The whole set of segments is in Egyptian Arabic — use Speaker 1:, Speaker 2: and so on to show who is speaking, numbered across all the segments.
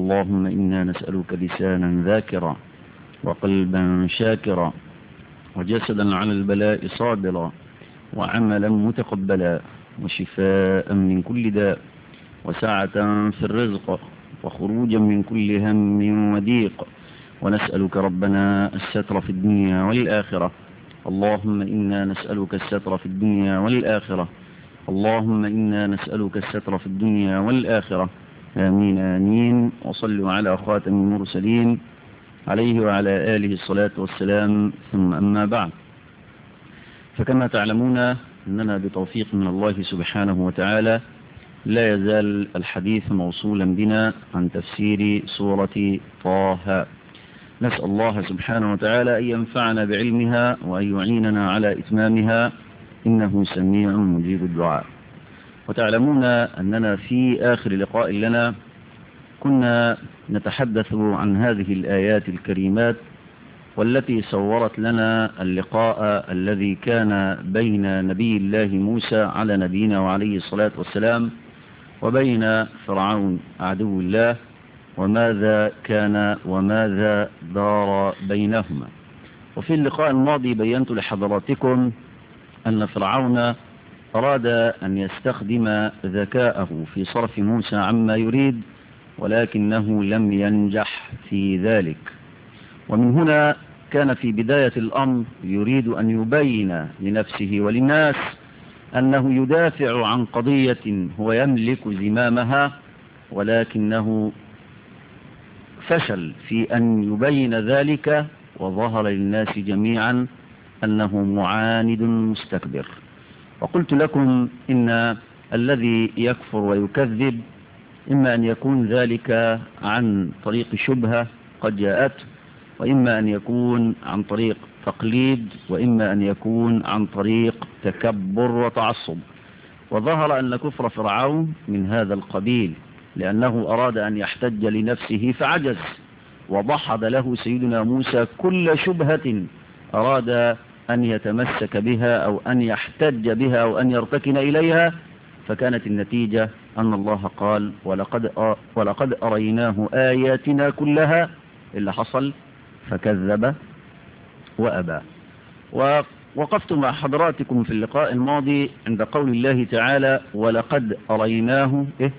Speaker 1: اللهم إنا نسألك لسانا ذاكرا وقلبا شاكرا وجسدا على البلاء صابرا وعملا متقبلا وشفاء من كل داء وسعة في الرزق وخروجا من كل هم وضيق ونسألك ربنا الستر في الدنيا والآخرة اللهم إنا نسألك الستر في الدنيا والآخرة اللهم إنا نسألك الستر في الدنيا والآخرة آمين آمين وصلوا على خاتم المرسلين عليه وعلى آله الصلاة والسلام ثم أما بعد فكما تعلمون أننا بتوفيق من الله سبحانه وتعالى لا يزال الحديث موصولا بنا عن تفسير سورة طه نسأل الله سبحانه وتعالى أن ينفعنا بعلمها وأن يعيننا على إتمامها إنه سميع مجيب الدعاء وتعلمون أننا في آخر لقاء لنا كنا نتحدث عن هذه الآيات الكريمات والتي صورت لنا اللقاء الذي كان بين نبي الله موسى على نبينا وعليه الصلاة والسلام وبين فرعون عدو الله وماذا كان وماذا دار بينهما وفي اللقاء الماضي بينت لحضراتكم أن فرعون أراد أن يستخدم ذكاءه في صرف موسى عما يريد ولكنه لم ينجح في ذلك ومن هنا كان في بداية الأمر يريد أن يبين لنفسه وللناس أنه يدافع عن قضية هو يملك زمامها ولكنه فشل في أن يبين ذلك وظهر للناس جميعا أنه معاند مستكبر وقلت لكم إن الذي يكفر ويكذب إما أن يكون ذلك عن طريق شبهة قد جاءته وإما أن يكون عن طريق تقليد وإما أن يكون عن طريق تكبر وتعصب وظهر أن كفر فرعون من هذا القبيل لأنه أراد أن يحتج لنفسه فعجز وضحد له سيدنا موسى كل شبهة أراد أن يتمسك بها أو أن يحتج بها أو أن يرتكن إليها فكانت النتيجة أن الله قال ولقد, ولقد أريناه آياتنا كلها اللي حصل فكذب وأبى ووقفت مع حضراتكم في اللقاء الماضي عند قول الله تعالى ولقد أريناه إيه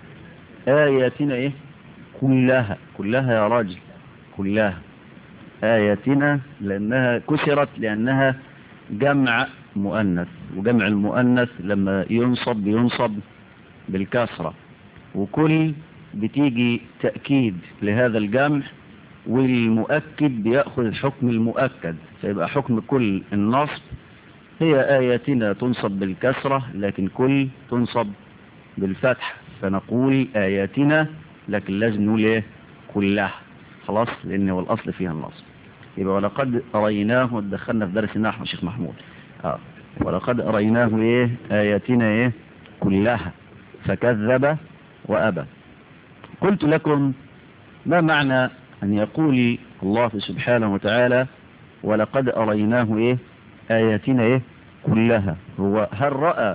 Speaker 1: آياتنا إيه كلها كلها يا راجل كلها آياتنا لأنها كسرت لأنها جمع مؤنث وجمع المؤنث لما ينصب بينصب بالكسرة وكل بتيجي تأكيد لهذا الجمع والمؤكد بيأخذ حكم المؤكد فيبقى حكم كل النصب هي آياتنا تنصب بالكسرة لكن كل تنصب بالفتح فنقول آياتنا لكن لازم نقول ايه كلها خلاص لأن هو الأصل فيها النصب يبقى ولقد أريناه ودخلنا في درس النحو شيخ محمود آه. ولقد أريناه إيه آياتنا إيه كلها فكذب وأبى قلت لكم ما معنى أن يقول الله سبحانه وتعالى ولقد أريناه إيه آياتنا إيه كلها هو هل رأى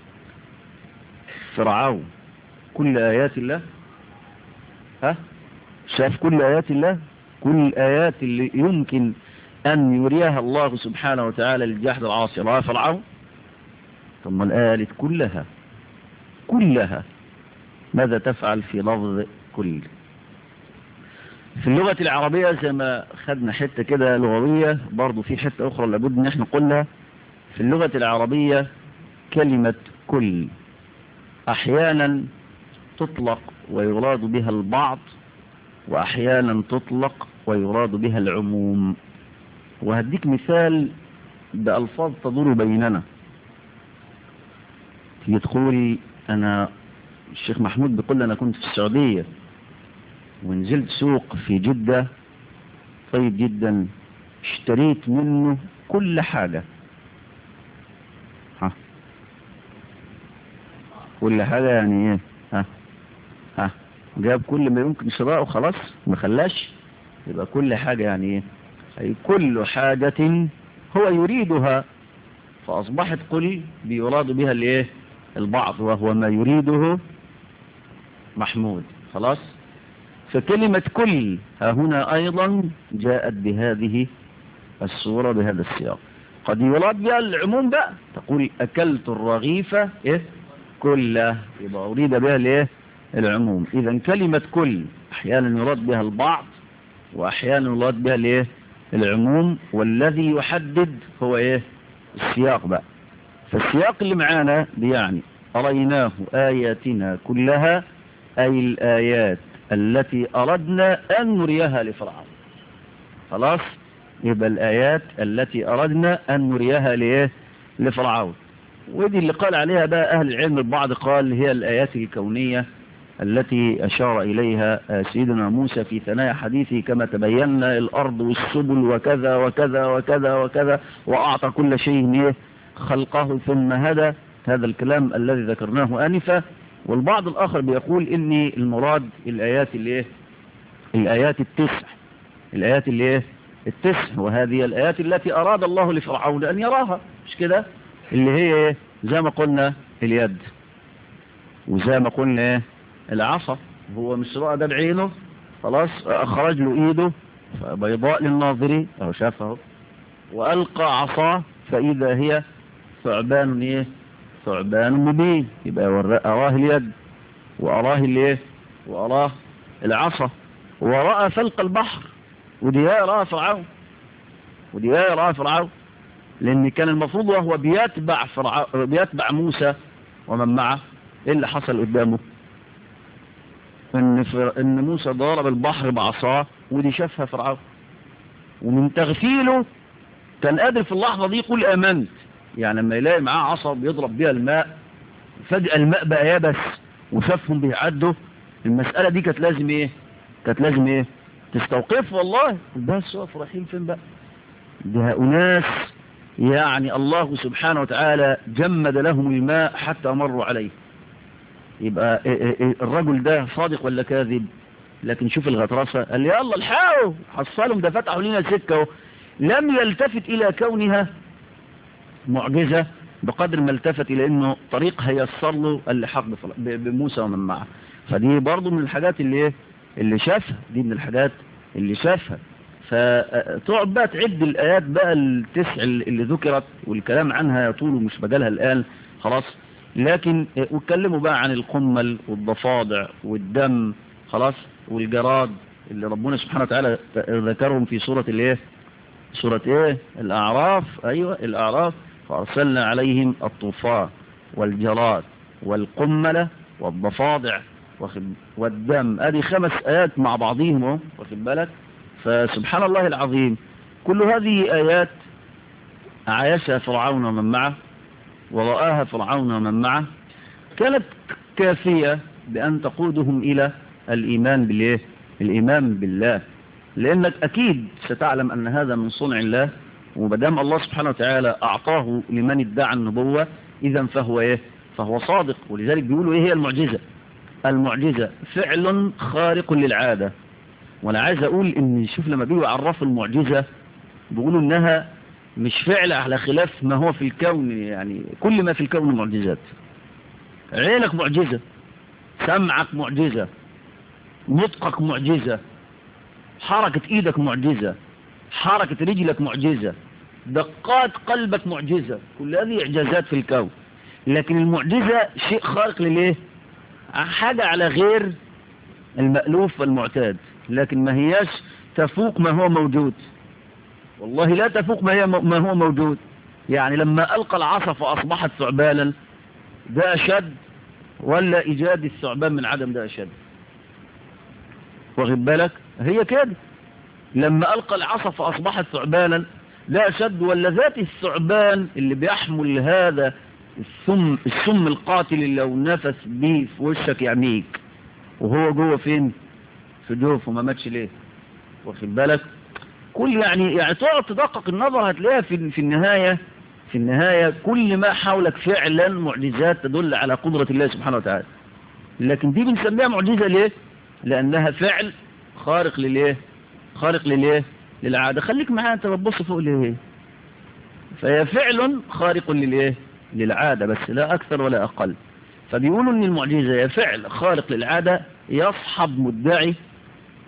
Speaker 1: فرعون كل آيات الله ها شاف كل آيات الله كل الآيات اللي يمكن أن يريها الله سبحانه وتعالى للجحد العاصي رأى فرعون ثم الآيات كلها كلها ماذا تفعل في لفظ كل في اللغة العربية زي ما خدنا حتة كده لغوية برضو في حتة أخرى لابد أن احنا نقولها في اللغة العربية كلمة كل أحيانا تطلق ويراد بها البعض وأحيانا تطلق ويراد بها العموم وهديك مثال بألفاظ تدور بيننا تيجي تقولي أنا الشيخ محمود بيقول أنا كنت في السعودية ونزلت سوق في جدة طيب جدا اشتريت منه كل حاجة ها كل حاجة يعني ايه ها ها جاب كل ما يمكن شراءه خلاص ما خلاش يبقى كل حاجة يعني ايه أي كل حاجة هو يريدها فأصبحت قل بيراد بها الايه البعض وهو ما يريده محمود خلاص فكلمة كل ها هنا أيضا جاءت بهذه الصورة بهذا السياق قد يراد بها العموم بقى تقول أكلت الرغيف إيه كله يبقى أريد بها الإيه العموم إذا كلمة كل أحيانا يراد بها البعض وأحيانا يراد بها الإيه العموم والذي يحدد هو إيه السياق بقى فالسياق اللي معانا بيعني أريناه آياتنا كلها أي الآيات التي أردنا أن نريها لفرعون خلاص يبقى الآيات التي أردنا أن نريها لإيه لفرعون ودي اللي قال عليها بقى أهل العلم البعض قال هي الآيات الكونية التي أشار إليها سيدنا موسى في ثنايا حديثه كما تبينا الأرض والسبل وكذا وكذا وكذا وكذا وأعطى كل شيء خلقه ثم هدى هذا الكلام الذي ذكرناه آنفا والبعض الآخر بيقول إني المراد الآيات اللي إيه الآيات التسع الآيات اللي إيه التسع وهذه الآيات التي أراد الله لفرعون أن يراها مش كده اللي هي إيه زي ما قلنا اليد وزي ما قلنا إيه العصا هو مش رأى ده بعينه خلاص أخرج له إيده بيضاء للناظرين أهو شافه وألقى عصاه فإذا هي ثعبان إيه ثعبان مبين يبقى أراه اليد وأراه الإيه وأراه العصا ورأى فلق البحر ودي رأى فرعون ودي رأى فرعون لأن كان المفروض وهو بيتبع, فرعون بيتبع موسى ومن معه إيه اللي حصل قدامه إن, فر... إن موسى ضرب البحر بعصاه ودي شافها فرعون ومن تغفيله كان قادر في اللحظة دي يقول آمنت يعني لما يلاقي معاه عصا بيضرب بيها الماء فجأة الماء بقى يابس وشافهم بيعدوا المسألة دي كانت لازم ايه كانت لازم ايه تستوقف والله بس واقف رايحين فين بقى ده أناس يعني الله سبحانه وتعالى جمد لهم الماء حتى مروا عليه يبقى الرجل ده صادق ولا كاذب لكن شوف الغطرسة قال يلا الحقوا حصلهم ده فتحوا لنا سكة لم يلتفت إلى كونها معجزة بقدر ما التفت إلى أنه طريق هيسر له اللحاق بموسى ومن معه فدي برضو من الحاجات اللي اللي شافها دي من الحاجات اللي شافها فتقعد بقى تعد الآيات بقى التسع اللي ذكرت والكلام عنها يطول مش مجالها الآن خلاص لكن واتكلموا بقى عن القمل والضفادع والدم خلاص والجراد اللي ربنا سبحانه وتعالى ذكرهم في سورة الايه سورة ايه الاعراف ايوه الاعراف فارسلنا عليهم الطوفان والجراد والقملة والضفادع والدم ادي خمس ايات مع بعضهم واخد بالك فسبحان الله العظيم كل هذه ايات عايشها فرعون ومن معه ورآها فرعون ومن معه كانت كافية بأن تقودهم إلى الإيمان بالله الإيمان بالله لأنك أكيد ستعلم أن هذا من صنع الله ومدام الله سبحانه وتعالى أعطاه لمن ادعى النبوة إذا فهو إيه فهو صادق ولذلك بيقولوا إيه هي المعجزة المعجزة فعل خارق للعادة وأنا عايز أقول إن شوف لما بيجوا يعرفوا المعجزة بيقولوا إنها مش فعل على خلاف ما هو في الكون يعني كل ما في الكون معجزات عينك معجزة سمعك معجزة نطقك معجزة حركة ايدك معجزة حركة رجلك معجزة دقات قلبك معجزة كل هذه اعجازات في الكون لكن المعجزة شيء خارق لليه حاجة على غير المألوف والمعتاد لكن ما هياش تفوق ما هو موجود والله لا تفوق ما, هي ما هو موجود يعني لما ألقى العصا فأصبحت ثعبانا ده أشد ولا إيجاد الثعبان من عدم ده أشد واخد بالك هي كده لما ألقى العصا فأصبحت ثعبانا لا أشد ولا ذات الثعبان اللي بيحمل هذا السم السم القاتل اللي لو نفس بيه في وشك يعميك وهو جوه فين في جوفه ما ماتش ليه واخد بالك كل يعني يعني تقعد تدقق النظر هتلاقيها في في النهاية في النهاية كل ما حولك فعلا معجزات تدل على قدرة الله سبحانه وتعالى لكن دي بنسميها معجزة ليه لأنها فعل خارق لليه خارق لليه للعادة خليك معايا انت بتبص فوق ليه فهي فعل خارق لليه للعادة بس لا أكثر ولا أقل فبيقولوا ان المعجزة هي فعل خارق للعادة يصحب مدعي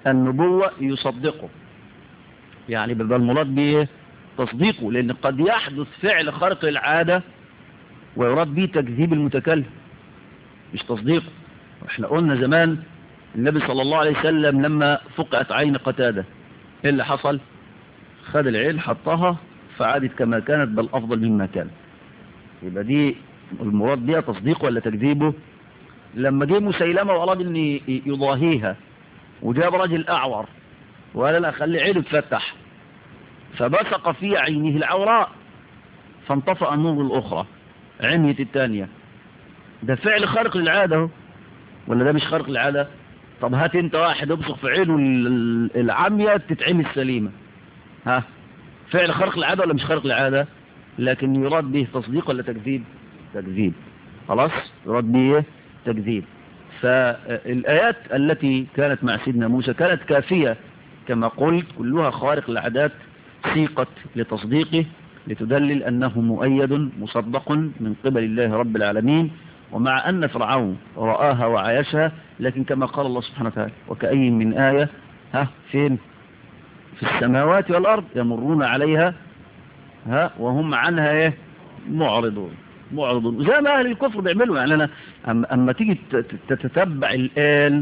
Speaker 1: النبوة يصدقه يعني بيبقى المراد به تصديقه لأن قد يحدث فعل خارق للعادة ويراد به تكذيب المتكلم مش تصديقه احنا قلنا زمان النبي صلى الله عليه وسلم لما فقعت عين قتادة ايه اللي حصل خد العين حطها فعادت كما كانت بل أفضل مما كان يبقى دي المراد بها تصديقه ولا تكذيبه لما جه مسيلمة وأراد أن يضاهيها وجاب رجل أعور وقال لا خلي عينه تفتح فبصق في عينه العوراء فانطفأ النور الأخرى عمية الثانية ده فعل خارق للعادة ولا ده مش خارق للعادة طب هات انت واحد ابصق في عينه العمية تتعمي السليمة ها فعل خارق للعادة ولا مش خارق للعادة لكن يراد به تصديق ولا تكذيب تكذيب خلاص يراد به تكذيب فالآيات التي كانت مع سيدنا موسى كانت كافية كما قلت كلها خارق للعادات سيقت لتصديقه لتدلل أنه مؤيد مصدق من قبل الله رب العالمين ومع أن فرعون رآها وعايشها لكن كما قال الله سبحانه وتعالى وكأي من آية ها فين في السماوات والأرض يمرون عليها ها وهم عنها ايه معرضون معرضون زي ما أهل الكفر بيعملوا يعني أنا أما, أما تيجي تتتبع الآن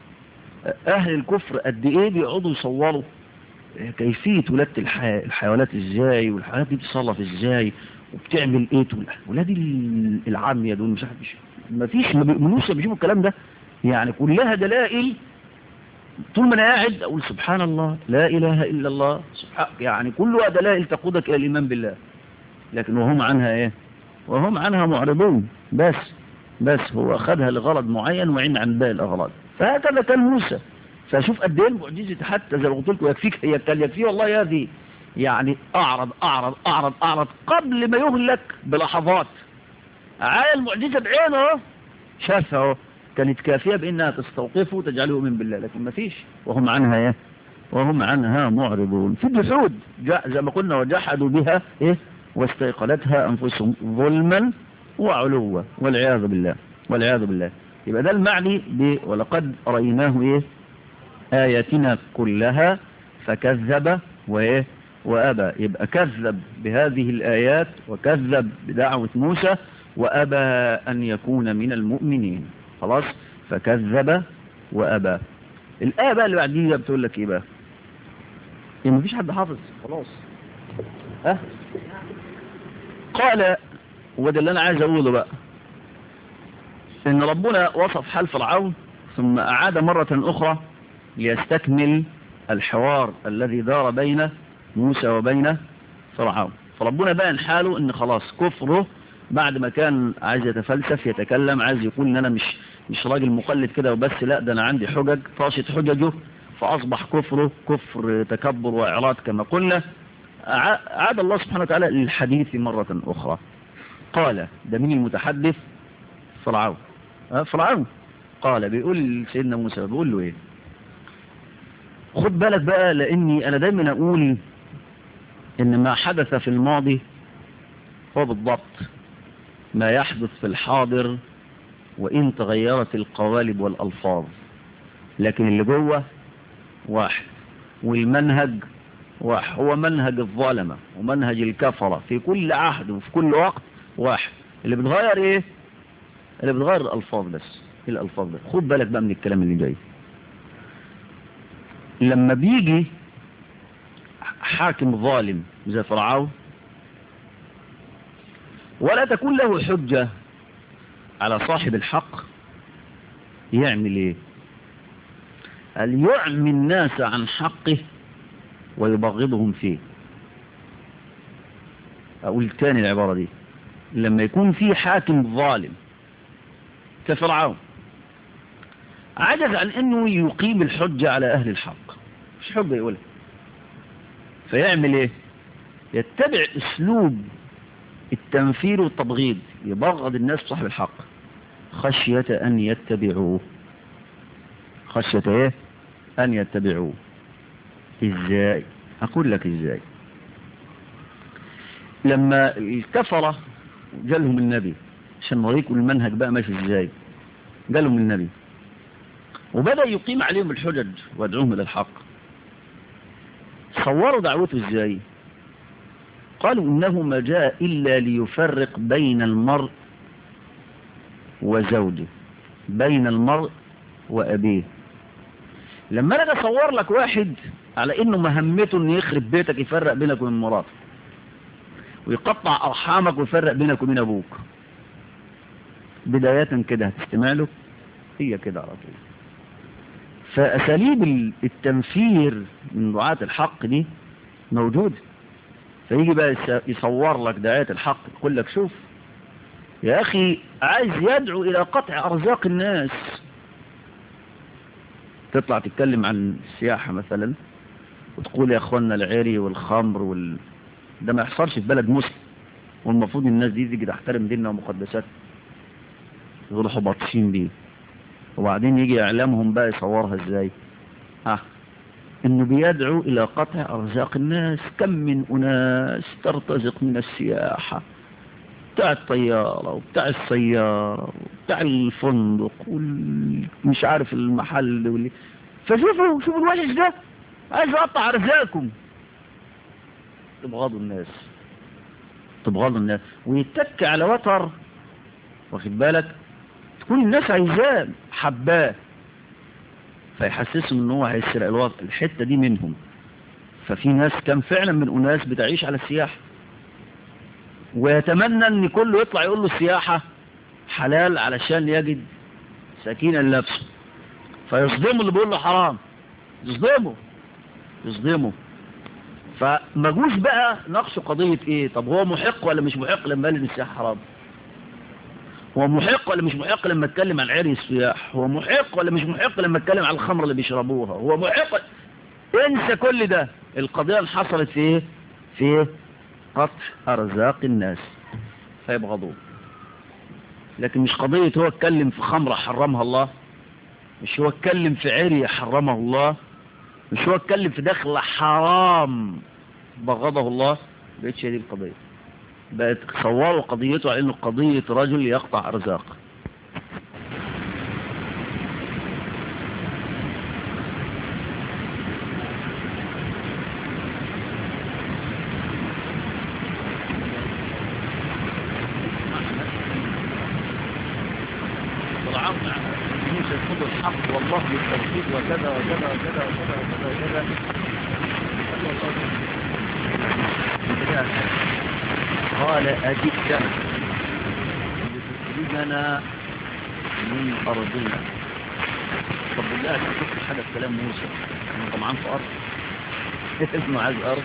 Speaker 1: أهل الكفر قد إيه بيقعدوا يصوروا كيفية ولادة الحيوانات إزاي والحيوانات دي بتصرف إزاي وبتعمل إيه ولاد العامية دول مش عارف ما فيش ما بيؤمنوش بيشوفوا الكلام ده يعني كلها دلائل طول ما انا قاعد اقول سبحان الله لا اله الا الله سبحان يعني كلها دلائل تقودك الى الايمان بالله لكن وهم عنها ايه وهم عنها معرضون بس بس هو اخذها لغرض معين وعين عن باقي الاغراض فهكذا كان موسى فشوف قد ايه المعجزه حتى زي ما قلت لكم يكفيك هي كان يكفيه والله هذه يعني اعرض اعرض اعرض اعرض قبل ما يهلك بلحظات عاية المعجزه بعينه شافها اهو كانت كافية بأنها تستوقفه وتجعله يؤمن بالله لكن ما فيش وهم عنها ايه وهم عنها معرضون في الجحود زي ما قلنا وجحدوا بها ايه واستيقنتها أنفسهم ظلما وعلوا والعياذ بالله والعياذ بالله يبقى ده المعني ب ولقد رأيناه ايه آياتنا كلها فكذب وايه وأبى يبقى كذب بهذه الآيات وكذب بدعوة موسى وأبى أن يكون من المؤمنين خلاص فكذب وأبى الآية بقى اللي بعديها بتقول لك إيه بقى يعني مفيش حد حافظ خلاص ها قال وده اللي أنا عايز أقوله بقى إن ربنا وصف حال فرعون ثم أعاد مرة أخرى ليستكمل الحوار الذي دار بين موسى وبين فرعون فربنا بين حاله ان خلاص كفره بعد ما كان عايز يتفلسف يتكلم عايز يقول ان انا مش مش راجل مقلد كده وبس لا ده انا عندي حجج طاشت حججه فاصبح كفره كفر تكبر واعراض كما قلنا عاد الله سبحانه وتعالى للحديث مرة اخرى قال ده مين المتحدث فرعون أه فرعون قال بيقول سيدنا موسى بيقول له ايه خد بالك بقى لاني انا دايما اقول ان ما حدث في الماضي هو بالضبط ما يحدث في الحاضر وإن تغيرت القوالب والألفاظ لكن اللي جوه واحد والمنهج واحد هو منهج الظالمة ومنهج الكفرة في كل عهد وفي كل وقت واحد اللي بتغير ايه اللي بتغير الألفاظ بس الألفاظ بس خد بالك بقى من الكلام اللي جاي لما بيجي حاكم ظالم زي فرعون ولا تكون له حجة على صاحب الحق يعمل ايه هل يعمي الناس عن حقه ويبغضهم فيه اقول تاني العبارة دي لما يكون في حاكم ظالم كفرعون عجز عن انه يقيم الحجة على اهل الحق مش حجة يقولها فيعمل ايه يتبع اسلوب التنفير والتبغيض يبغض الناس صاحب الحق خشية ان يتبعوه خشية ايه ان يتبعوه ازاي اقول لك ازاي لما الكفرة جالهم النبي عشان نوريكم المنهج بقى ماشي ازاي جالهم النبي وبدأ يقيم عليهم الحجج ويدعوهم إلى الحق صوروا دعوته ازاي قالوا إنه ما جاء إلا ليفرق بين المرء وزوجه بين المرء وأبيه لما انا اصور لك واحد على انه مهمته انه يخرب بيتك يفرق بينك وبين مراتك ويقطع ارحامك ويفرق بينك وبين ابوك بداية كده هتستمع له هي كده على طول فاساليب التنفير من دعاة الحق دي موجودة فيجي بقى يصور لك دعاية الحق يقول لك شوف يا اخي عايز يدعو الى قطع ارزاق الناس تطلع تتكلم عن السياحة مثلا وتقول يا اخوانا العري والخمر وال... ده ما يحصلش في بلد مسلم والمفروض الناس دي تيجي تحترم ديننا ومقدساتنا يروحوا باطشين بيه وبعدين يجي اعلامهم بقى يصورها ازاي ها انه بيدعو الى قطع ارزاق الناس كم من اناس ترتزق من السياحة بتاع الطيارة وبتاع السيارة وبتاع الفندق ومش عارف المحل واللي فشوفوا شوفوا الوحش ده عايز يقطع ارزاقكم تبغضوا الناس تبغضوا الناس ويتك على وتر واخد بالك تكون الناس عايزاه حباه فيحسسهم ان هو هيسرق الوقت الحتة دي منهم ففي ناس كان فعلا من اناس بتعيش على السياحة ويتمنى ان كله يطلع يقول له السياحة حلال علشان يجد سكينة لنفسه فيصدمه اللي بيقول له حرام يصدمه يصدمه فما جوش بقى ناقشوا قضية ايه طب هو محق ولا مش محق لما قال ان السياحة حرام هو محق ولا مش محق لما اتكلم عن عري السياح هو محق ولا مش محق لما اتكلم عن الخمر اللي بيشربوها هو محق انسى كل ده القضية اللي حصلت في ايه في ايه قطع ارزاق الناس فيبغضوه لكن مش قضية هو اتكلم في خمرة حرمها الله مش هو اتكلم في عري حرمه الله مش هو اتكلم في دخل حرام بغضه الله بقتش هذه القضية بقت صوروا قضيته على انه قضية رجل يقطع ارزاق والله بالتوحيد وكذا وكذا وكذا وكذا وكذا وكذا قال أجدت لتخرجنا من أرضنا طب بالله تشوف حاجة في كلام موسى أنا طبعا في أرض ابنه عايز أرض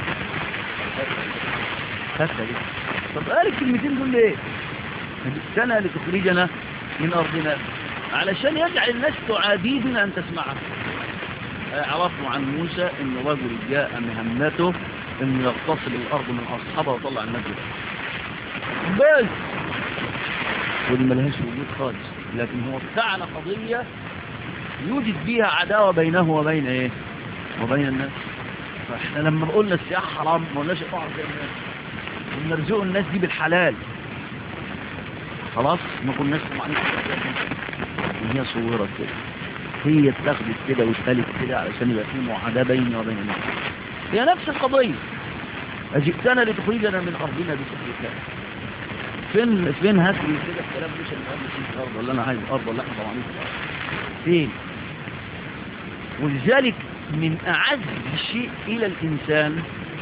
Speaker 1: خفة دي طب قال الكلمتين دول ليه أجدتنا لتخرجنا من أرضنا علشان يجعل الناس تعاديدنا أن تسمعها عرفوا عن موسى أن رجل جاء مهمته أن يغتصب الأرض من أصحابها وطلع الناس بس ودي ملهاش وجود خالص لكن هو ابتعنا قضية يوجد بيها عداوة بينه وبين ايه وبين الناس فاحنا لما قلنا السياحة حرام ما قلناش اقطع زي الناس ونرزق الناس دي بالحلال خلاص ما كناش طمعانين هي صورت كده هي اتخذت كده واتقالت كده علشان يبقى في معاداة بيني وبين الناس هي نفس القضية أجئتنا لتخرجنا من أرضنا بسحرك فين فين هات لي كده الكلام مش اللي قال لي أرض ولا أنا عايز أرض ولا إحنا طبعا فين ولذلك من أعز الشيء إلى الإنسان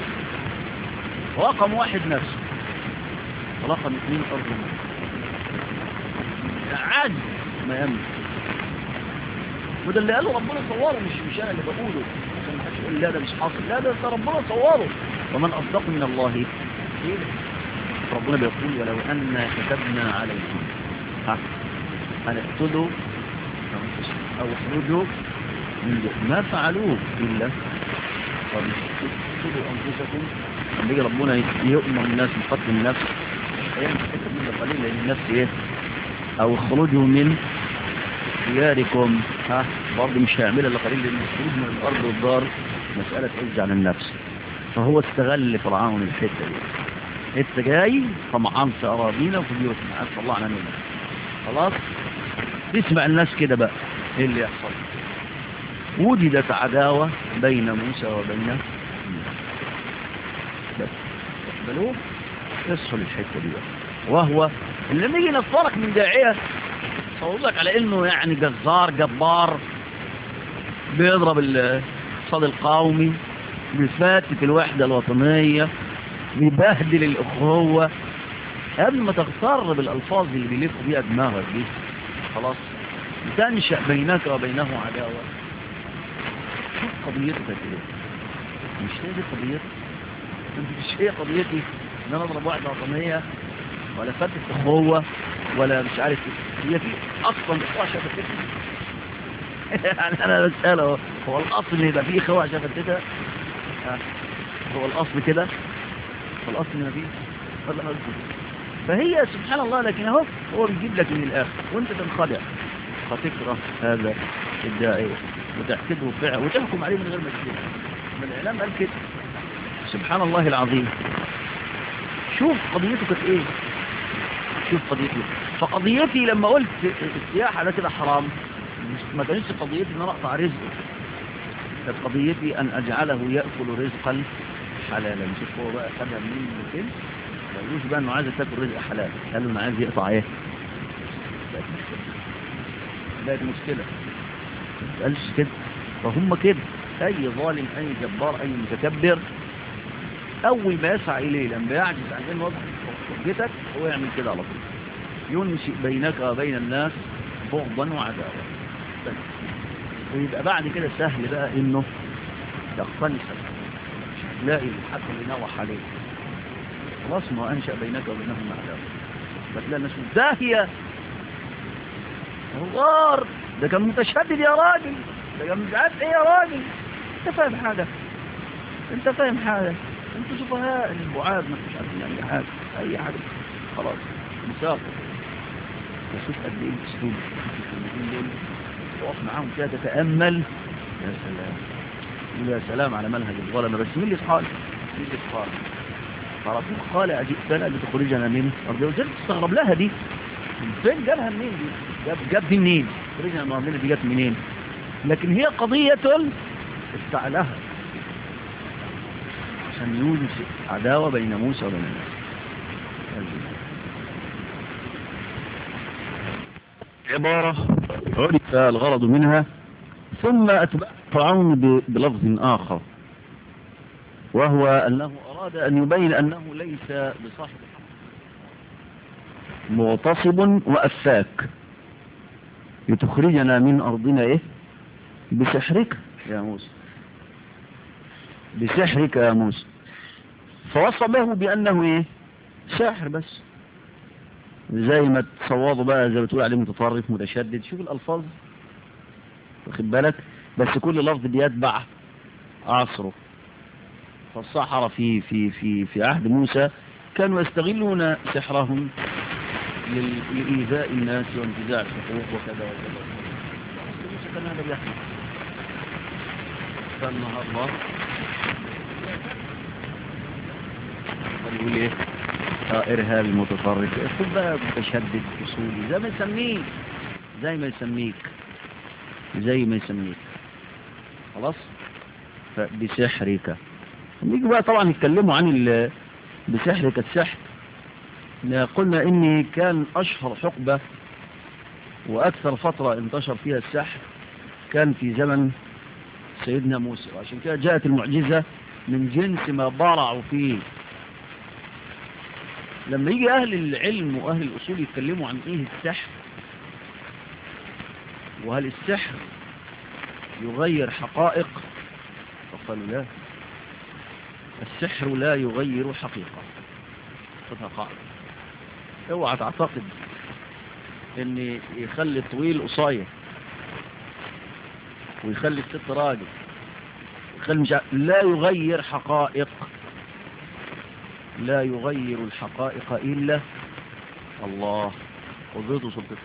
Speaker 1: رقم واحد نفسه رقم اثنين أرض أعز ما يملك وده اللي قاله ربنا صوره مش مش أنا اللي بقوله عشان ما حدش يقول لا ده مش حاصل لا ده ربنا صوره ومن أصدق من الله ربنا بيقول ولو أن كتبنا عليهم ها أن اقتلوا أو اخرجوا من ما فعلوه إلا قتلوا أنفسكم لما يجي ربنا يؤمر الناس بقتل النفس أيام حتى من قليل لأن النفس إيه أو اخرجوا من دياركم ها برضه مش هيعملها إلا قليل لأن الخروج من الأرض والدار مسألة عز عن النفس فهو استغل فرعون الحتة دي انت جاي طمعان في اراضينا وفي بيوتنا عارف الله عننا خلاص تسمع الناس كده بقى ايه اللي يحصل وجدت عداوة بين موسى وبين بس اقبلوه يصحوا للحتة دي بقى وهو اللي لما يجي نفرك من داعية صور لك على انه يعني جزار جبار بيضرب الاقتصاد القومي بيفاتك الوحدة الوطنية بيبهدل الأخوة قبل ما تغتر بالألفاظ اللي بيلفوا بيها دماغك دي خلاص تنشأ بينك وبينه عداوة شوف قضيتك كده مش هي دي قضيتك مش هي قضيتي ان انا اضرب واحدة وطنية ولا فتت اخوة ولا مش عارف ايه هي في اصلا اخوة شفتتها يعني انا بسأله هو الاصل ان يبقى فيه اخوة شفتتها هو الاصل كده هو الاصل ان فيه ولا قصدي فهي سبحان الله لكن اهو هو بيجيب لك من الاخر وانت تنخدع فتكره هذا الداعي وتحسبه فعل وتحكم عليه من غير ما تشوف من الاعلام قال كده سبحان الله العظيم شوف قضيته كانت ايه شوف قضيتي فقضيتي لما قلت السياحة ده كده حرام ما كانتش قضيتي ان انا اقطع رزقه كانت قضيتي ان اجعله يأكل رزقا حلالا شوف هو بقى خدها منين من فين ما يقولوش بقى انه عايز تاكل رزق حلال قال له انا عايز يقطع ايه بقت مشكلة بقت مشكلة ما قالش كده فهم كده اي ظالم اي جبار اي متكبر اول ما يسعى اليه لما يعجز عن ان وضع حجتك هو يعمل كده على طول ينشئ بينك وبين الناس بغضا وعداوة بس ويبقى بعد كده سهل بقى انه يقتنصك مش هتلاقي الحق اللي نوح عليه خلاص ما انشأ بينك وبينهم عداوة فتلاقي الناس داهية غار ده كان متشدد يا راجل ده كان مش عارف ايه يا راجل انت فاهم حاجة انت فاهم حاجة انتوا سفهاء البعاد ما انتوش عارفين اي حاجة اي حاجة خلاص مسافر وشوف قد ايه الاسلوب الكلمتين دول تقف معاهم كده تتامل يا سلام يقول يا سلام على منهج الظلمه بس مين اللي قال مين اللي قال فربك قال اجئتنا لتخرجنا من ارض وزرت تستغرب لها دي من فين جابها منين دي جاب جاب دي منين تخرجنا من ارضنا دي جت منين لكن هي قضيه استعلاها عشان يوجد عداوه بين موسى وبين الناس عبارة عرف الغرض منها ثم أتبع فرعون بلفظ آخر وهو أنه أراد أن يبين أنه ليس بصاحب الحق مغتصب وأفاك لتخرجنا من أرضنا إيه بسحرك يا موسى بسحرك يا موسى فوصفه بأنه إيه ساحر بس زي ما تصوضوا بقى زي ما تقول عليه متطرف متشدد شوف الألفاظ واخد بالك بس كل لفظ بيتبع عصره فالصحراء في في في في عهد موسى كانوا يستغلون سحرهم لإيذاء الناس وانتزاع الحقوق وكذا وكذا موسى كان هذا بيحصل فالنهارده يقول ايه ارهابي متطرف خد بقى متشدد اصولي زي ما يسميك زي ما يسميك زي ما يسميك خلاص فبسحرك نيجي بقى طبعا يتكلموا عن بسحرك السحر قلنا ان كان اشهر حقبة واكثر فترة انتشر فيها السحر كان في زمن سيدنا موسى وعشان كده جاءت المعجزة من جنس ما برعوا فيه لما يجي أهل العلم وأهل الأصول يتكلموا عن إيه السحر وهل السحر يغير حقائق فقالوا لا السحر لا يغير حقيقة خذها قاعدة اوعى تعتقد ان يخلي الطويل قصير ويخلي الست راجل يخلي مش لا يغير حقائق لا يغير الحقائق إلا الله قدرته وسلطته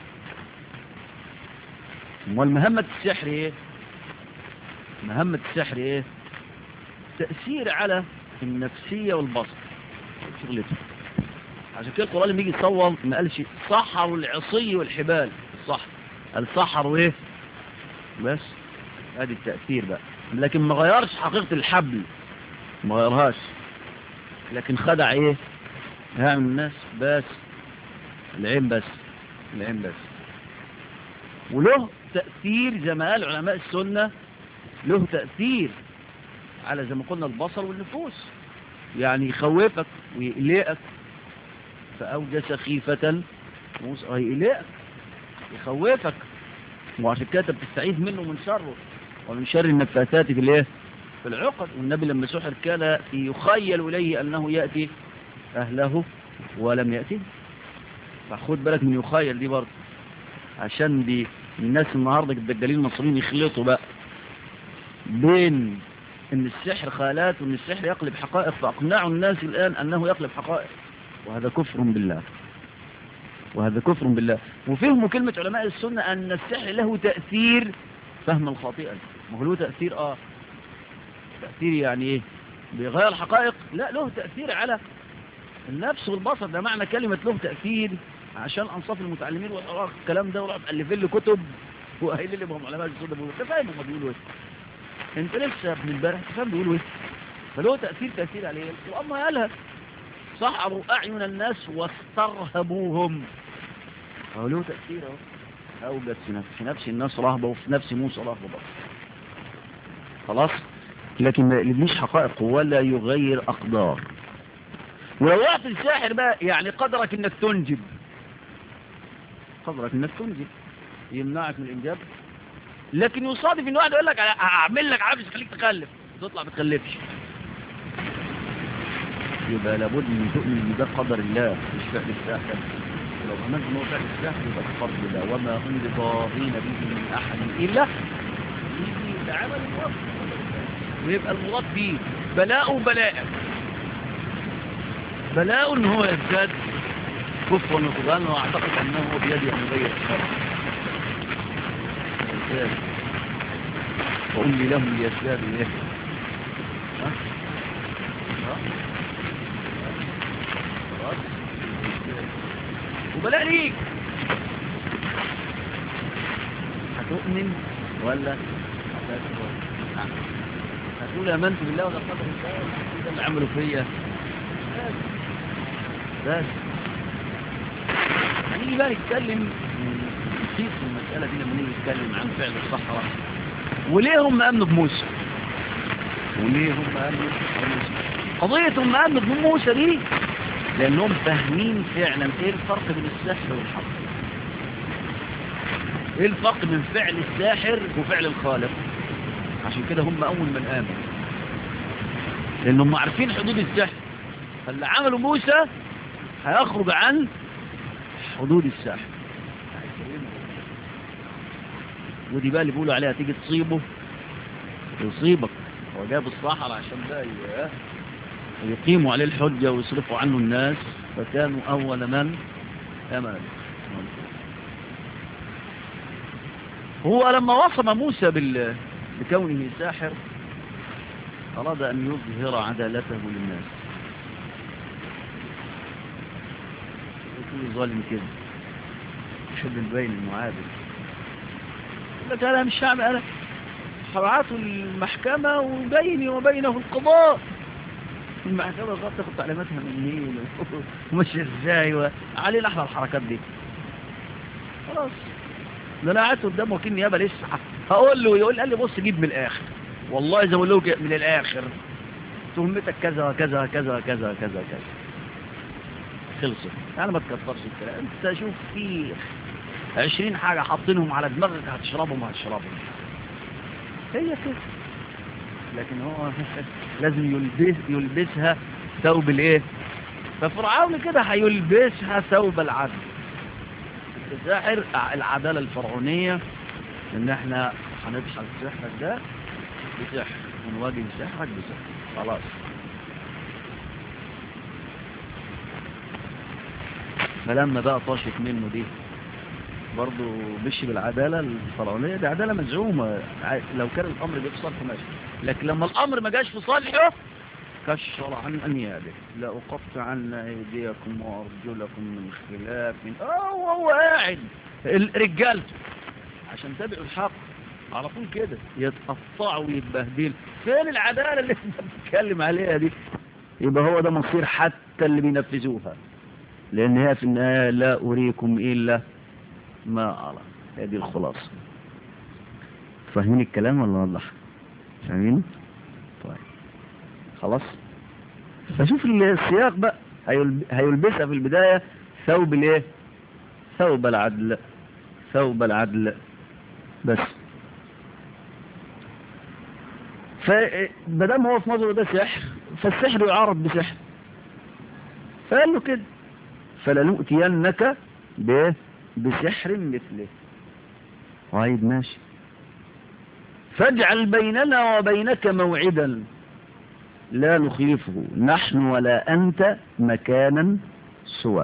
Speaker 1: والمهمة السحر ايه مهمة السحر ايه تأثير على النفسية والبصر شغلته عشان كده القرآن لما يجي يصور ما قالش سحروا العصي والحبال صح قال سحروا ايه بس ادي التأثير بقى لكن ما غيرش حقيقة الحبل ما غيرهاش لكن خدع ايه ها من الناس بس العين بس العين بس وله تأثير زي ما قال علماء السنة له تأثير على زي ما قلنا البصر والنفوس يعني يخوفك ويقلقك فأوجس خيفة موسى هيقلقك يخوفك وعشان كده بتستعيذ منه من شره ومن شر النفاثات في الايه في العقد والنبي لما سحر كان يخيل إليه أنه يأتي أهله ولم يأتي فخد بالك من يخيل دي برضه عشان دي الناس النهاردة الدجالين المصريين يخلطوا بقى بين ان السحر خالات وان السحر يقلب حقائق فاقنعوا الناس الان انه يقلب حقائق وهذا كفر بالله وهذا كفر بالله وفهموا كلمة علماء السنة ان السحر له تأثير فهما خاطئا ما هو له تأثير اه تأثير يعني ايه بيغير الحقائق لا له تأثير على النفس والبصر ده معنى كلمة له تأثير عشان انصاف المتعلمين والعراق الكلام ده وراح مؤلفين لي كتب وقايلين لي بهم علماء السنة بيقولوا انت فاهم هم بيقولوا ايه انت لسه ابن امبارح انت فاهم بيقولوا ايه فله تأثير تأثير عليه القرآن قالها صحروا أعين الناس واسترهبوهم هو له تأثير اهو أوجد في نفس, في نفس الناس رهبة وفي نفس موسى رهبة برضه خلاص لكن ما يقلبنيش حقائق ولا يغير أقدار ولو وقت الساحر بقى يعني قدرك انك تنجب قدرك انك تنجب يمنعك من الانجاب لكن يصادف ان واحد يقول لك هعمل لك عابس خليك تخلف تطلع ما تخلفش يبقى لابد من تؤمن ان ده قدر الله مش فعل الساحر لو امنت ان هو فعل الساحر يبقى ده قدر الله وما هم بضارين به من احد الا يجي بعمل الوصف ويبقى المراد فيه بلاء بلاء بلاء ان هو يزداد كفرا وطغانا واعتقد انه بيده ان يغير الشر وأملي لهم ليزدادوا إيه ها؟ ها؟ وبلاء ليك هتؤمن ولا هتكفر هتقول امنت بالله ولا قدر الله ده اللي عملوا فيا بس هنيجي بقى نتكلم نسيت المسألة دي لما نيجي نتكلم عن فعل الصحراء وليه هم امنوا بموسى وليه هم امنوا بموسى قضية هم امنوا بموسى دي لانهم فاهمين فعلا ايه الفرق بين السحر والحق ايه الفرق بين فعل الساحر وفعل الخالق عشان كده هم اول من امنوا لانهم عارفين حدود السحر فاللي عملوا موسى هيخرج عن حدود السحر ودي بقى اللي بيقولوا عليها تيجي تصيبه يصيبك هو جاب الصحراء عشان بقى يقيموا عليه الحجة ويصرفوا عنه الناس فكانوا أول من أمن هو لما وصم موسى بال... بكونه ساحر أراد أن يظهر عدالته للناس يكون ظالم كده يحب البين المعادل لك أنا مش هعمل أنا هبعته المحكمة وبيني وبينه القضاء المحكمة غلط تاخد تعليماتها من مين وماشي ازاي وعليه لحظة الحركات دي خلاص ده انا قعدت قدام وكيل نيابة لسه هقول له يقول قال لي بص جيب من الاخر والله زي ما له من الاخر تهمتك كذا وكذا وكذا وكذا وكذا وكذا خلصت انا ما تكترش الكلام انت شوف في عشرين حاجة حاطينهم على دماغك هتشربهم هتشربهم هي كده لكن هو لازم يلبس يلبسها ثوب الايه ففرعون كده هيلبسها ثوب العدل الساحر العدالة الفرعونية ان احنا هنبحث سحرك ده بسحر ونواجه سحرك بسحر خلاص فلما بقى طاشت منه دي برضه مشي بالعدالة الفرعونية دي عدالة مزعومة لو كان الأمر جه في صالحه ماشي لكن لما الأمر ما جاش في صالحه كشر عن أنيابه لا أقطع عن أيديكم وأرجلكم من خلاف من آه وهو قاعد رجالته عشان تبعوا الحق على طول كده يتقطعوا ويتبهدلوا فين العدالة اللي انت بتتكلم عليها دي يبقى هو ده مصير حتى اللي بينفذوها لان هي في النهاية لا اريكم الا ما ارى هذه الخلاصة فاهمين الكلام ولا وضح فاهمين طيب خلاص فشوف السياق بقى هيلبسها في البداية ثوب الايه ثوب العدل ثوب العدل بس فمادام هو في نظره ده سحر فالسحر يعارض بسحر فقال له كده فلنؤتينك بايه بسحر مثله طيب ماشي فاجعل بيننا وبينك موعدا لا نخلفه نحن ولا أنت مكانا سوى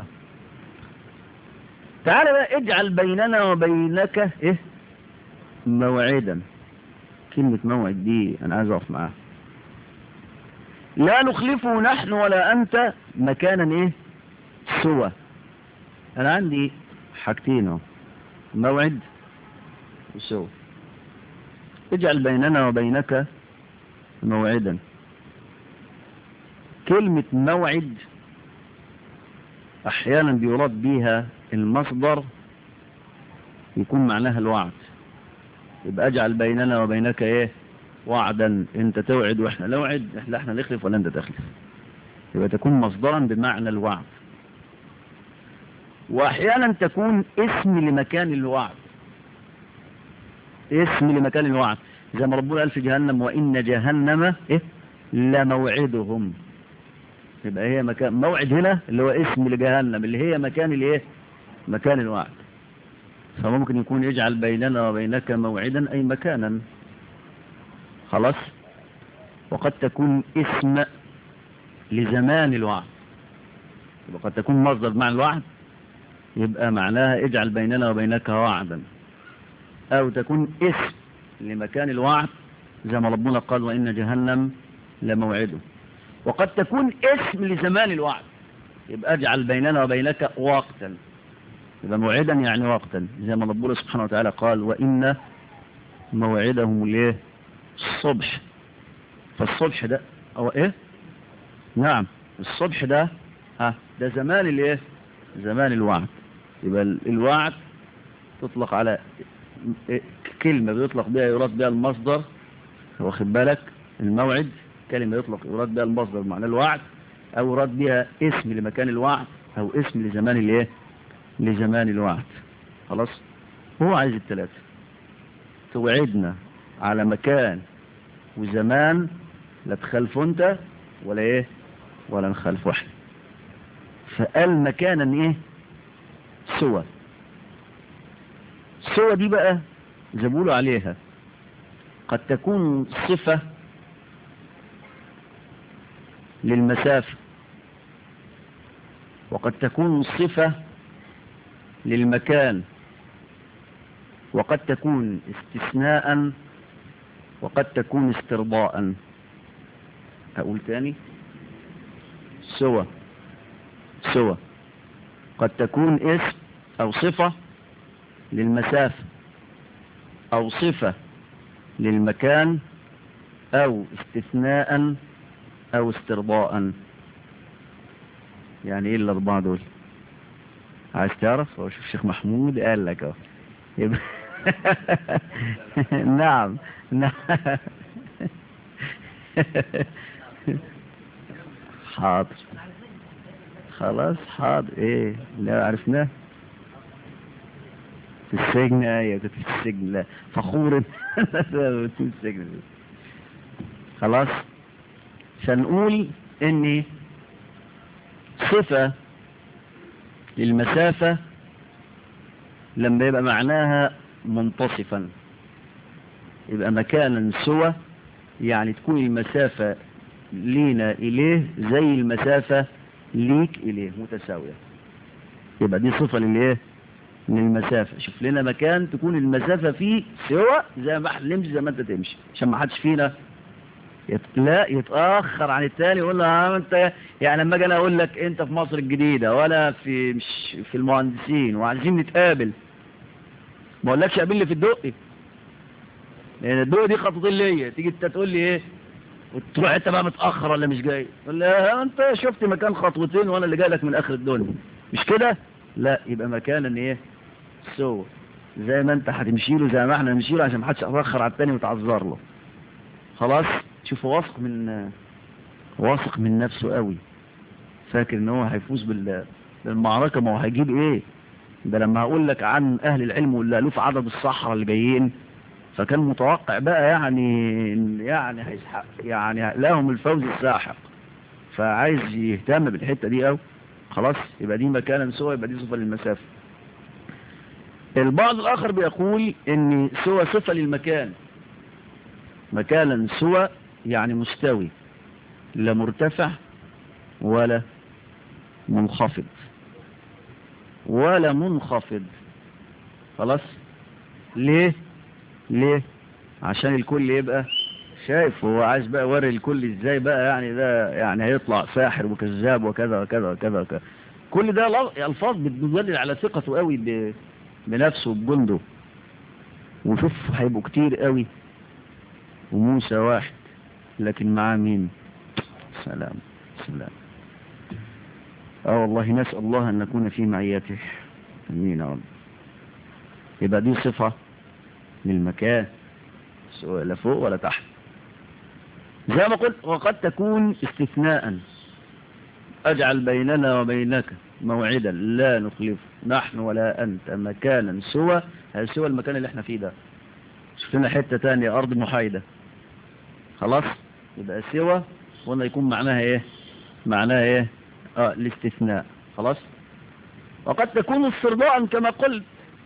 Speaker 1: تعال بقى اجعل بيننا وبينك ايه موعدا كلمة موعد دي انا عايز اقف معاها لا نخلفه نحن ولا انت مكانا ايه سوى انا عندي حاجتين اهو موعد وسوى اجعل بيننا وبينك موعدا كلمة موعد احيانا بيراد بيها المصدر يكون معناها الوعد يبقى اجعل بيننا وبينك ايه وعدا انت توعد واحنا نوعد لا احنا نخلف ولا انت تخلف يبقى تكون مصدرا بمعنى الوعد واحيانا تكون اسم لمكان الوعد اسم لمكان الوعد زي ما ربنا قال في جهنم وان جهنم ايه لموعدهم يبقى هي مكان موعد هنا اللي هو اسم لجهنم اللي هي مكان الايه مكان الوعد فممكن يكون يجعل بيننا وبينك موعدا أي مكانا خلاص وقد تكون اسم لزمان الوعد وقد تكون مصدر معنى الوعد يبقى معناها اجعل بيننا وبينك وعدا أو تكون اسم لمكان الوعد زي ما ربنا قال وإن جهنم لموعده وقد تكون اسم لزمان الوعد يبقى اجعل بيننا وبينك وقتا يبقى موعدا يعني وقتا زي ما ربنا سبحانه وتعالى قال وإن موعدهم الايه الصبح فالصبح ده او ايه نعم الصبح ده ها ده زمان الايه زمان الوعد يبقى الوعد تطلق على كلمة بيطلق بها يراد بها المصدر واخد بالك الموعد كلمة يطلق يراد بها المصدر معنى الوعد او يراد بها اسم لمكان الوعد او اسم لزمان الايه لزمان الوعد خلاص هو عايز الثلاثة توعدنا على مكان وزمان لا تخلفه انت ولا ايه ولا نخلفه احنا فقال مكانا ايه سوى سوى دي بقى زبولوا عليها قد تكون صفة للمسافة وقد تكون صفة للمكان وقد تكون استثناء وقد تكون استرضاء أقول تاني سوى سوى قد تكون اسم أو صفة للمسافة أو صفة للمكان أو استثناء أو استرضاء يعني إيه الأربعة دول عايز تعرف هو شوف الشيخ محمود قال لك اهو يبقى نعم نعم حاضر خلاص حاضر ايه لا عرفناه في السجن ايوه كنت في السجن لا فخور في السجن خلاص فنقول ان صفة للمسافة لما يبقى معناها منتصفا يبقى مكانا سوى يعني تكون المسافة لينا إليه زي المسافة ليك إليه متساوية يبقى دي صفة للإيه للمسافة شوف لنا مكان تكون المسافة فيه سوى زي ما احنا نمشي زي ما انت تمشي عشان ما حدش فينا يت... لا يتأخر عن التاني يقول له انت يعني لما اجي انا اقول لك انت في مصر الجديدة ولا في مش في المهندسين وعايزين نتقابل ما اقولكش قابلني في الدقي لان الدقه دي خطوتين ليا تيجي انت تقول لي ايه وتروح انت بقى متاخر ولا مش جاي تقول لا انت شفت مكان خطوتين وانا اللي جاي لك من اخر الدنيا مش كده لا يبقى مكانا ايه سوى زي ما انت هتمشي له زي ما احنا نمشي له عشان محدش يتاخر على التاني وتعذر له خلاص شوف واثق من واثق من نفسه قوي فاكر ان هو هيفوز بال بالمعركه ما هو هيجيب ايه ده لما هقول لك عن اهل العلم واللي قالوه في عدد الصحراء اللي جايين فكان متوقع بقى يعني يعني هيسحق يعني لهم الفوز الساحق فعايز يهتم بالحته دي قوي خلاص يبقى دي مكانا سوى يبقى دي صفه للمسافه البعض الاخر بيقول ان سوى صفه للمكان مكانا سوى يعني مستوي لا مرتفع ولا منخفض ولا منخفض خلاص ليه ليه عشان الكل يبقى شايف هو عايز بقى وري الكل ازاي بقى يعني ده يعني هيطلع ساحر وكذاب وكذا وكذا وكذا وكذا كل ده الفاظ بتدل على ثقته قوي بنفسه وبجنده وشوف هيبقوا كتير قوي وموسى واحد لكن معاه مين سلام سلام اه والله نسأل الله ان نكون في معيته امين يا رب يبقى دي صفة للمكان سواء لا فوق ولا تحت زي ما قلت وقد تكون استثناء اجعل بيننا وبينك موعدا لا نخلفه نحن ولا انت مكانا سوى هذا سوى المكان اللي احنا فيه ده شفنا حتة تانية ارض محايدة خلاص يبقى سوى وهنا يكون معناها ايه معناها ايه اه الاستثناء خلاص وقد تكون استرضاء كما قلت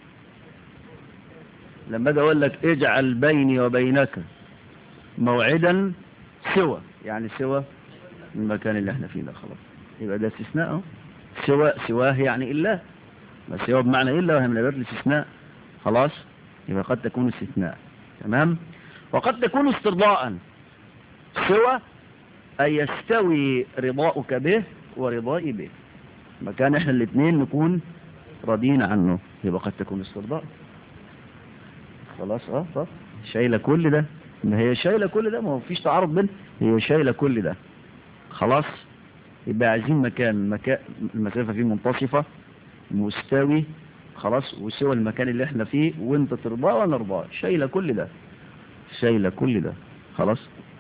Speaker 1: لما اجي اقول لك اجعل بيني وبينك موعدا سوى يعني سوى المكان اللي احنا فيه ده خلاص يبقى ده استثناء سوى سواه يعني الا ما سوى بمعنى الا وهي من اداه الاستثناء خلاص يبقى قد تكون استثناء تمام وقد تكون استرضاء سوى أن يستوي رضاؤك به ورضائي به مكان احنا الاثنين نكون راضيين عنه يبقى قد تكون استرضاء خلاص اه طب شايله كل ده ما هي شايله كل ده ما هو فيش تعارض بين هي شايله كل ده خلاص يبقى عايزين مكان مكان المسافه فيه منتصفه مستوي خلاص وسوى المكان اللي احنا فيه وانت ترضاه وانا ارضاه شايله كل ده شايله كل ده خلاص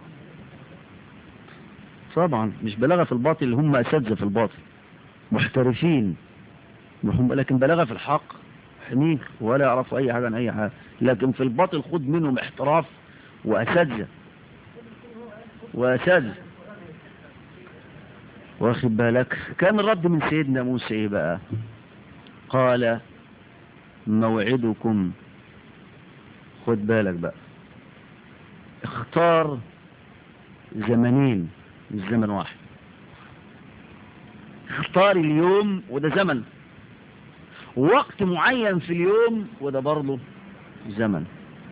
Speaker 1: طبعا مش بلاغة في الباطل اللي هم أساتذة في الباطل محترفين لكن بلاغة في الحق حمير ولا يعرفوا أي حاجة عن أي حاجة لكن في الباطل خد منهم احتراف وأساتذة وأساتذة واخد بالك كان الرد من سيدنا موسى ايه بقى قال موعدكم خد بالك بقى اختار زمنين مش زمن واحد اختار اليوم وده زمن وقت معين في اليوم وده برضه زمن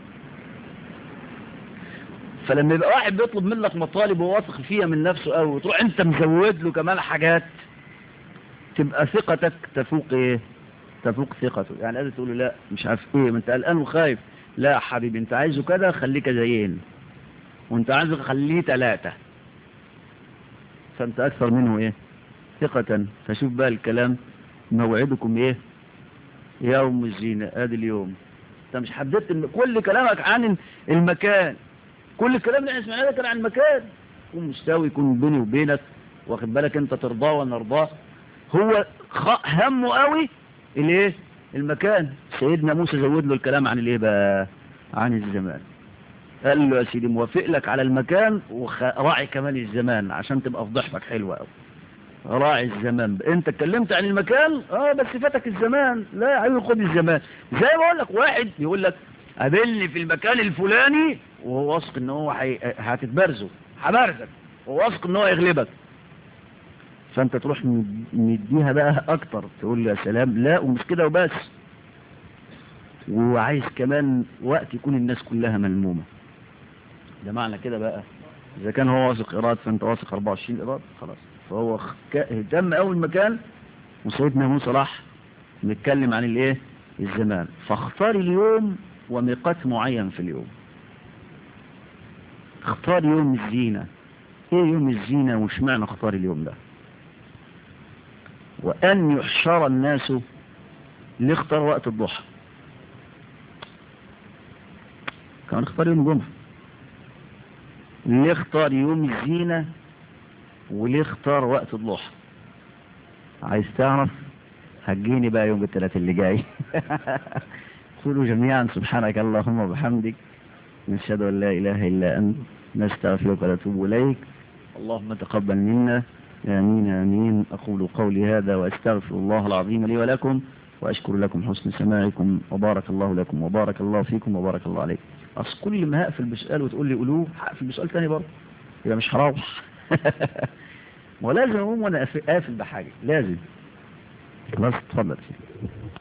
Speaker 1: فلما يبقى واحد بيطلب منك مطالب وواثق فيها من نفسه قوي وتروح انت مزود له كمان حاجات تبقى ثقتك تفوق ايه تفوق ثقته يعني لازم تقول له لا مش عارف ايه ما انت قلقان وخايف لا يا حبيبي انت عايزه كده خليك زيين وانت عايزه خليه ثلاثة فانت اكثر منه ايه ثقة فشوف بقى الكلام موعدكم ايه يوم الزينة ادي اليوم انت مش حددت ان كل كلامك عن المكان كل الكلام اللي احنا سمعناه ده كان عن المكان يكون مستوي يكون بيني وبينك واخد بالك انت ترضاه وانا ارضاه هو همه قوي الايه المكان سيدنا موسى زود له الكلام عن الايه بقى عن الزمان قال له يا سيدي موافق لك على المكان وراعي كمان الزمان عشان تبقى فضحتك حلوه قوي راعي الزمان انت اتكلمت عن المكان اه بس فاتك الزمان لا يا حبيبي خد الزمان زي ما اقول لك واحد يقول لك قابلني في المكان الفلاني وهو واثق ان هو حي... هتتبرزه هبرزك وهو واثق ان هو يغلبك فانت تروح مديها بقى اكتر تقول له يا سلام لا ومش كده وبس وعايز كمان وقت يكون الناس كلها ملمومه ده معنى كده بقى اذا كان هو واثق ايراد فانت واثق 24 ايراد خلاص فهو اهتم قوي المكان وسيدنا موسى راح نتكلم عن الايه الزمان فاختار اليوم وميقات معين في اليوم اختار يوم الزينة ايه يوم الزينة وش معنى اختار اليوم ده وأن يحشر الناس لاختار وقت الضحى كان اختار يوم الجمعة ليه اختار يوم الزينة وليه اختار وقت الضحى عايز تعرف هتجيني بقى يوم الثلاث اللي جاي قولوا جميعا سبحانك اللهم وبحمدك نشهد ان لا اله الا انت نستغفرك ونتوب اليك اللهم تقبل منا امين امين اقول قولي هذا واستغفر الله العظيم لي ولكم واشكر لكم حسن سماعكم وبارك الله لكم وبارك الله فيكم وبارك الله عليكم اصل كل ما هقفل بسؤال وتقول لي قولوه هقفل بسؤال تاني برضه يبقى مش هروح ولازم اقوم وانا قافل بحاجه لازم خلاص اتفضل